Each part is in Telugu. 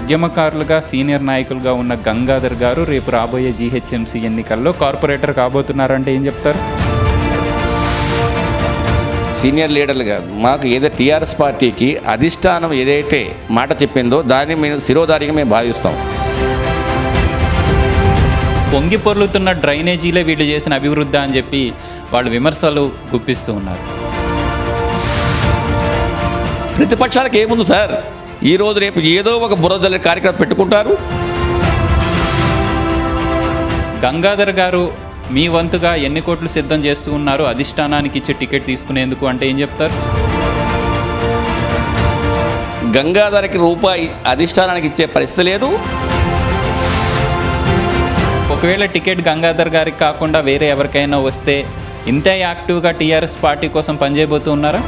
ఉద్యమకారులుగా సీనియర్ నాయకులుగా ఉన్న గంగాధర్ గారు రేపు రాబోయే జీహెచ్ఎంసీ ఎన్నికల్లో కార్పొరేటర్ కాబోతున్నారంటే ఏం చెప్తారు సీనియర్ లీడర్లుగా మాకు ఏదో టీఆర్ఎస్ పార్టీకి అధిష్టానం ఏదైతే మాట చెప్పిందో దాన్ని మేము శిరోధారిగా మేము భావిస్తాం పొంగి పొర్లుతున్న డ్రైనేజీలే వీళ్ళు చేసిన అభివృద్ధి అని చెప్పి వాళ్ళు విమర్శలు గుప్పిస్తూ ఉన్నారు ప్రతిపక్షాలకు ఏముంది సార్ ఈ రోజు రేపు ఏదో ఒక బురద జల్లే కార్యక్రమం పెట్టుకుంటారు గంగాధర్ గారు మీ వంతుగా ఎన్ని కోట్లు సిద్ధం చేస్తూ ఉన్నారు అధిష్టానానికి ఇచ్చే టికెట్ తీసుకునేందుకు అంటే ఏం చెప్తారు గంగాధరకి రూపాయి అధిష్టానానికి ఇచ్చే పరిస్థితి లేదు ఒకవేళ టికెట్ గంగాధర్ గారికి కాకుండా వేరే ఎవరికైనా వస్తే ఇంతే యాక్టివ్గా టీఆర్ఎస్ పార్టీ కోసం పనిచేయబోతూ ఉన్నారా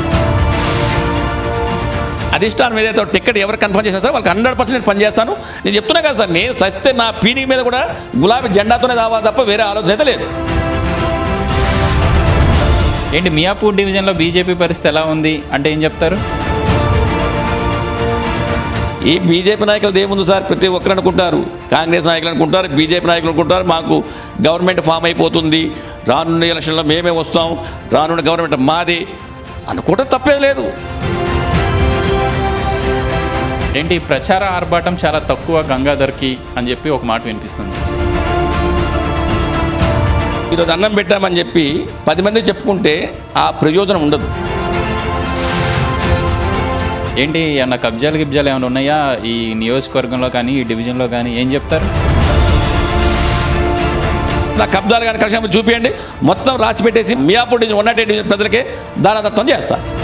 అధిష్టానం ఏదైతే టికెట్ ఎవరు కన్ఫర్మ్ చేశారు సార్ వాళ్ళకి హండ్రెడ్ పర్సెంట్ నేను పనిచేస్తాను నేను చెప్తున్నా కదా సార్ నేను సస్తే నా పీనీ మీద కూడా గులాబీ జెండాతోనే రావాలి తప్ప వేరే ఆలోచన అయితే లేదు ఏంటి మియాపూర్ డివిజన్లో బీజేపీ పరిస్థితి ఎలా ఉంది అంటే ఏం చెప్తారు ఈ బీజేపీ నాయకులు ఏముంది సార్ ప్రతి ఒక్కరు అనుకుంటారు కాంగ్రెస్ నాయకులు అనుకుంటారు బీజేపీ నాయకులు అనుకుంటారు మాకు గవర్నమెంట్ ఫామ్ అయిపోతుంది రానున్న ఎలక్షన్లో మేమే వస్తాం రానున్న గవర్నమెంట్ మాది అనుకోవడం తప్పేం లేదు ఏంటి ప్రచార ఆర్భాటం చాలా తక్కువ గంగాధర్కి అని చెప్పి ఒక మాట వినిపిస్తుంది ఈరోజు అన్నం పెట్టామని చెప్పి పది మంది చెప్పుకుంటే ఆ ప్రయోజనం ఉండదు ఏంటి ఏమన్నా కబ్జాలు గిబ్జాలు ఏమైనా ఉన్నాయా ఈ నియోజకవర్గంలో కానీ ఈ డివిజన్లో కానీ ఏం చెప్తారు నా కబ్జాలు కానీ కలిసి చూపించండి మొత్తం రాసి పెట్టేసి Miyapur division one nought eight division ప్రజలకే దానదత్వం చేస్తా